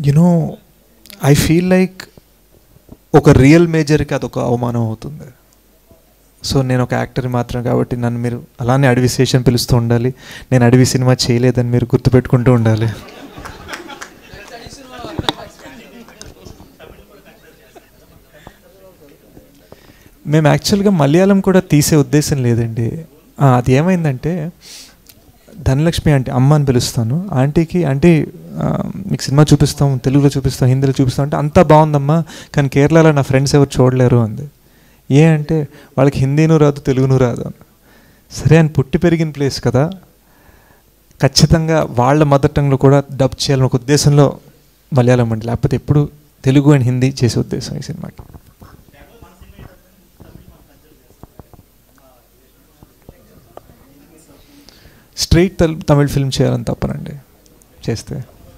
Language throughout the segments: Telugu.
యునో ఐ ఫీల్ లైక్ ఒక రియల్ మేజర్కి అదొక అవమానం అవుతుంది సో నేను ఒక యాక్టర్ మాత్రం కాబట్టి నన్ను మీరు అలానే అడవి స్టేషన్ పిలుస్తూ ఉండాలి నేను అడవి సినిమా చేయలేదని మీరు గుర్తుపెట్టుకుంటూ ఉండాలి మేము యాక్చువల్గా మలయాళం కూడా తీసే ఉద్దేశం లేదండి ఆ, అది ఏమైందంటే ధనలక్ష్మి అంటే అమ్మ అని పిలుస్తాను ఆంటీకి ఆంటీ ఆ, మీకు సినిమా చూపిస్తాం తెలుగులో చూపిస్తాం హిందీలో చూపిస్తాం అంటే అంతా బాగుందమ్మా కానీ కేరళలో నా ఫ్రెండ్స్ ఎవరు చూడలేరు అంది ఏ అంటే వాళ్ళకి హిందీను రాదు తెలుగును రాదు అని సరే అని పుట్టి పెరిగిన ప్లేస్ కదా ఖచ్చితంగా వాళ్ళ మదర్ టంగ్లో కూడా డబ్ చేయాలని ఒక ఉద్దేశంలో మలయాళం అండి లేకపోతే ఎప్పుడు తెలుగు అండ్ హిందీ చేసే ఉద్దేశం ఈ సినిమాకి స్ట్రైట్ తల్ తమిళ్ ఫిల్మ్ చేయాలని తప్పనండి చేస్తే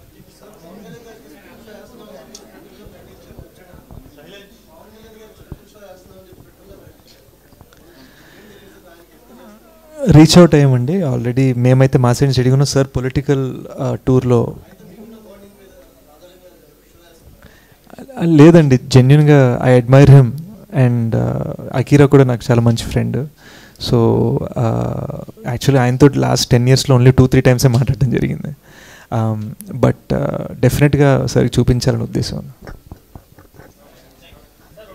రీచ్ అవుట్ అయ్యామండి ఆల్రెడీ మేమైతే మా సైడ్ నుంచి అడిగినాం సార్ పొలిటికల్ టూర్లో లేదండి జెన్యున్గా I admire him and Akira కూడా నాకు చాలా మంచి ఫ్రెండ్ సో యాక్చువల్లీ ఆయనతో లాస్ట్ టెన్ ఇయర్స్లో ఓన్లీ టూ త్రీ టైమ్సే మాట్లాడడం జరిగింది బట్ డెఫినెట్గా సరే చూపించాలని ఉద్దేశం